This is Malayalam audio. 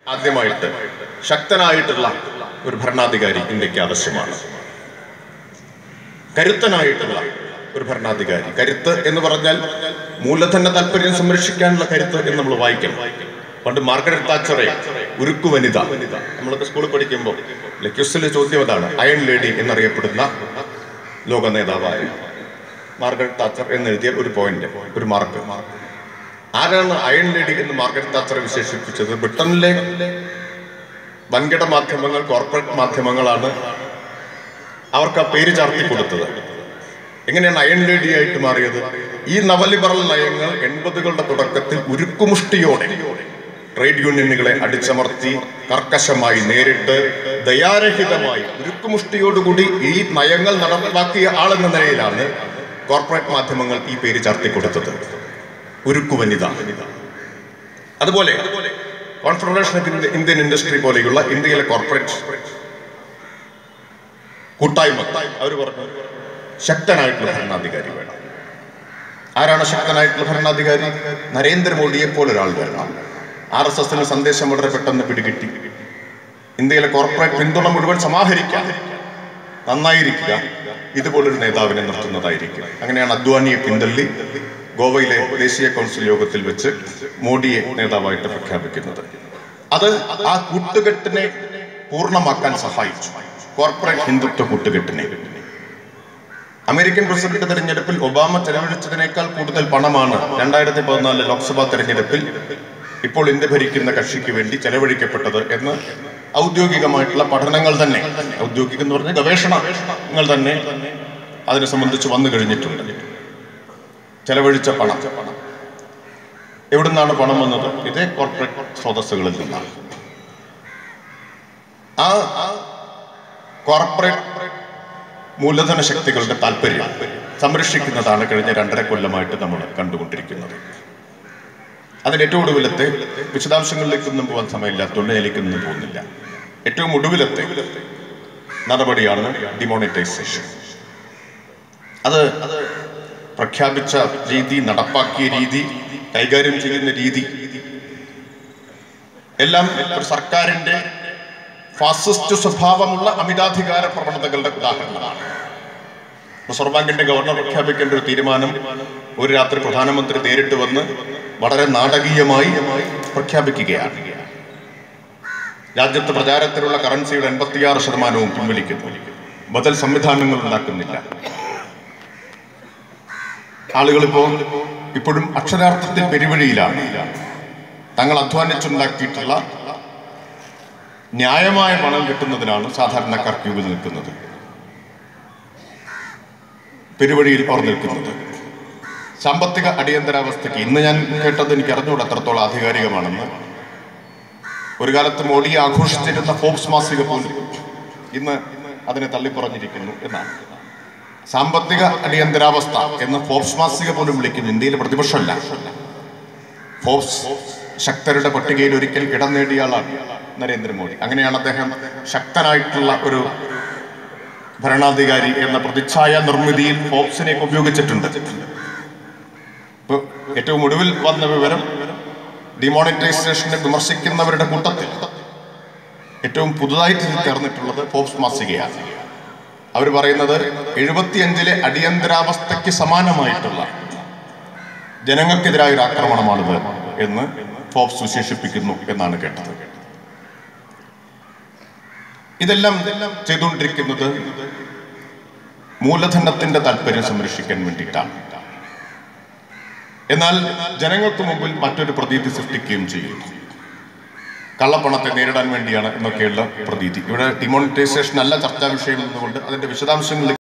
ആദ്യമായിട്ട് ശക്തനായിട്ടുള്ള ഒരു ഭരണാധികാരി ഇന്ത്യക്ക് ആവശ്യമാണ് കരുത്തനായിട്ടുള്ള ഒരു ഭരണാധികാരി കരുത്ത് എന്ന് പറഞ്ഞാൽ മൂലധന താല്പര്യം സംരക്ഷിക്കാനുള്ള കരുത്ത് എന്ന് നമ്മൾ വായിക്കണം പണ്ട് മാർഗരറ്റ് താച്ചറെ ഉരുക്കു വനിത നമ്മളൊക്കെ സ്കൂളിൽ പഠിക്കുമ്പോൾ ലക്ഷ്യസിലെ ചോദ്യം അതാണ് അയൺ ലേഡി എന്നറിയപ്പെടുന്ന ലോക നേതാവായ മാർഗരറ്റ് താച്ചർ എന്നെഴുതിയ ഒരു പോയിന്റ് ഒരു മാർക്ക് ആരാണ് അയൺ ലേഡി എന്ന് മാർഗരറ്റ് താച്ചറെ വിശേഷിപ്പിച്ചത് ബ്രിട്ടനിലെ വൻകിട മാധ്യമങ്ങൾ കോർപ്പറേറ്റ് മാധ്യമങ്ങളാണ് അവർക്ക് ആ പേര് ചാർത്തി കൊടുത്തത് എങ്ങനെയാണ് അയൺ ലേഡി ആയിട്ട് മാറിയത് ഈ നവലിബറൽ നയങ്ങൾ എൺപതുകളുടെ തുടക്കത്തിൽ ഉരുക്കുമുഷ്ടിയോടെ ട്രേഡ് യൂണിയനുകളെ അടിച്ചമർത്തി കർക്കശമായി നേരിട്ട് ദയാരഹിതമായി ഉരുക്കുമുഷ്ടിയോടുകൂടി ഈ നയങ്ങൾ നടപ്പാക്കിയ ആളെന്ന നിലയിലാണ് കോർപ്പറേറ്റ് മാധ്യമങ്ങൾ ഈ പേര് ചാർത്തി കൊടുത്തത് ഉരുക്കു വനിത അതുപോലെ confederation of India- Indian industry പോലെയുള്ള ഇന്ത്യയിലെ കോർപ്പറേറ്റ് കൂട്ടായ്മ അവർ പറഞ്ഞു ശക്തനായിട്ടുള്ള ഭരണാധികാരി വേണം ആരാണ് ശക്തനായിട്ടുള്ള ഭരണാധികാരി നരേന്ദ്രമോദിയെ പോലെ ഒരാൾ വരണം ആർ എസ് എസിന് സന്ദേശം വളരെ പെട്ടെന്ന് പിടികിട്ടി ഇന്ത്യയിലെ കോർപ്പറേറ്റ് പിന്തുണ മുഴുവൻ സമാഹരിക്കാൻ നന്നായിരിക്കുക ഇതുപോലൊരു നേതാവിനെ നിർത്തുന്നതായിരിക്കും അങ്ങനെയാണ് അദ്വാനിയെ പിന്തള്ളി ഗോവയിലെ ദേശീയ കൗൺസിൽ യോഗത്തിൽ വെച്ച് മോഡിയെ നേതാവായിട്ട് പ്രഖ്യാപിക്കുന്നത് അത് ആ കൂട്ടുകെട്ടിനെ പൂർണ്ണമാക്കാൻ സഹായിച്ചു കോർപ്പറേറ്റ് ഹിന്ദുത്വ കൂട്ടുകെട്ടിനെ അമേരിക്കൻ പ്രസിഡന്റ് തെരഞ്ഞെടുപ്പിൽ ഒബാമ ചെലവഴിച്ചതിനേക്കാൾ കൂടുതൽ പണമാണ് രണ്ടായിരത്തി പതിനാല് ലോക്സഭാ തെരഞ്ഞെടുപ്പിൽ ഇപ്പോൾ ഇന്ത്യ ഭരിക്കുന്ന കക്ഷിക്ക് വേണ്ടി ചെലവഴിക്കപ്പെട്ടത് എന്ന് ഔദ്യോഗികമായിട്ടുള്ള പഠനങ്ങൾ തന്നെ ഔദ്യോഗികം എന്ന് പറഞ്ഞ ഗവേഷണങ്ങൾ തന്നെ അതിനെ സംബന്ധിച്ച് വന്നു കഴിഞ്ഞിട്ടുണ്ട് ചെലവഴിച്ച പണം എവിടുന്നാണ് പണം വന്നത് ഇതേ കോർപ്പറേറ്റ് സ്രോതസ്സുകളിൽ നിന്നാണ് ആ കോർപ്പറേറ്റ് മൂലധന ശക്തികളുടെ താല്പര്യം സംരക്ഷിക്കുന്നതാണ് കഴിഞ്ഞ രണ്ടര കൊല്ലമായിട്ട് നമ്മൾ കണ്ടുകൊണ്ടിരിക്കുന്നത് അതിന് ഏറ്റവും ഒടുവിലത്തെ വിശദാംശങ്ങളിലേക്കൊന്നും പോകാൻ സമയമില്ലാത്തതുകൊണ്ട് അതിലേക്കൊന്നും പോകുന്നില്ല ഏറ്റവും ഒടുവിലത്തെ നടപടിയാണ് ഡിമോണിറ്റൈസേഷൻ അത് പ്രഖ്യാപിച്ച രീതി നടപ്പാക്കിയ രീതി കൈകാര്യം ചെയ്യുന്ന രീതി എല്ലാം ഒരു സർക്കാരിന്റെ ഫാസിസ്റ്റ് സ്വഭാവമുള്ള അമിതാധികാര പ്രവണതകളുടെ ഉദാഹരണമാണ് റിസർവ് ബാങ്കിന്റെ ഗവർണർ പ്രഖ്യാപിക്കേണ്ട ഒരു തീരുമാനം ഒരു രാത്രി പ്രധാനമന്ത്രി നേരിട്ട് വന്ന് വളരെ നാടകീയമായി പ്രഖ്യാപിക്കുകയാണ് രാജ്യത്ത് പ്രചാരത്തിലുള്ള കറൻസിയുടെ എൺപത്തിയാറ് ശതമാനവും പിൻവലിക്കുന്നു ബദൽ സംവിധാനങ്ങൾ ഉണ്ടാക്കുന്നില്ല ആളുകൾ ഇപ്പോൾ ഇപ്പോഴും അക്ഷരാർത്ഥത്തിൽ പെരുവഴിയിലാണ് തങ്ങൾ അധ്വാനിച്ചുണ്ടാക്കിയിട്ടുള്ള ന്യായമായ പണം കിട്ടുന്നതിനാണ് സാധാരണക്കാർ ക്യൂവിൽ നിൽക്കുന്നത് പെരുവഴിയിൽ അവർ നിൽക്കുന്നത് സാമ്പത്തിക അടിയന്തരാവസ്ഥയ്ക്ക് ഇന്ന് ഞാൻ കേട്ടത് എനിക്ക് അറിഞ്ഞുകൂടെ എത്രത്തോളം ആധികാരികമാണെന്ന് ഒരു കാലത്ത് മോഡിയെ ആഘോഷിച്ചിരുന്ന ഫോബ്സ് മാസിക പോലും ഇന്ന് അതിനെ തള്ളിപ്പറഞ്ഞിരിക്കുന്നു എന്നാണ് സാമ്പത്തിക അടിയന്തരാവസ്ഥ എന്ന് ഫോബ്സ് മാസിക പോലും വിളിക്കുന്നു ഇന്ത്യയിലെ പ്രതിപക്ഷമല്ല ഫോബ്സ് ശക്തരുടെ പട്ടികയിൽ ഒരിക്കൽ ഇടം നേടിയ ആളാണ് നരേന്ദ്രമോദി അങ്ങനെയാണ് അദ്ദേഹം ശക്തനായിട്ടുള്ള ഒരു ഭരണാധികാരി എന്ന പ്രതിച്ഛായ നിർമ്മിതിയിൽ ഫോബ്സിനെ ഉപയോഗിച്ചിട്ടുണ്ട് ഇപ്പൊ ഏറ്റവും ഒടുവിൽ വന്ന വിവരം ഡിമോണിറ്റൈസേഷനെ വിമർശിക്കുന്നവരുടെ കൂട്ടത്തിൽ ഏറ്റവും പുതുതായിട്ട് ചേർന്നിട്ടുള്ളത് ഫോബ്സ് മാസികയാണ് അവർ പറയുന്നത് എഴുപത്തിയഞ്ചിലെ അടിയന്തരാവസ്ഥയ്ക്ക് സമാനമായിട്ടുള്ള ജനങ്ങൾക്കെതിരായ ഒരു ആക്രമണമാണിത് എന്ന് ഫോബ്സ് വിശേഷിപ്പിക്കുന്നു എന്നാണ് കേട്ടത് ഇതെല്ലാം ചെയ്തുകൊണ്ടിരിക്കുന്നത് മൂലധനത്തിന്റെ താല്പര്യം സംരക്ഷിക്കാൻ വേണ്ടിയിട്ടാണ് എന്നാൽ ജനങ്ങൾക്ക് മുമ്പിൽ മറ്റൊരു പ്രതീതി സൃഷ്ടിക്കുകയും ചെയ്യുന്നു കള്ളപ്പണത്തെ നേരിടാൻ വേണ്ടിയാണ് എന്നൊക്കെയുള്ള പ്രതീതി ഇവിടെ ഡിമോണിറ്റൈസേഷൻ അല്ല ചർച്ചാ വിഷയം എന്നുകൊണ്ട് അതിന്റെ വിശദാംശങ്ങളിൽ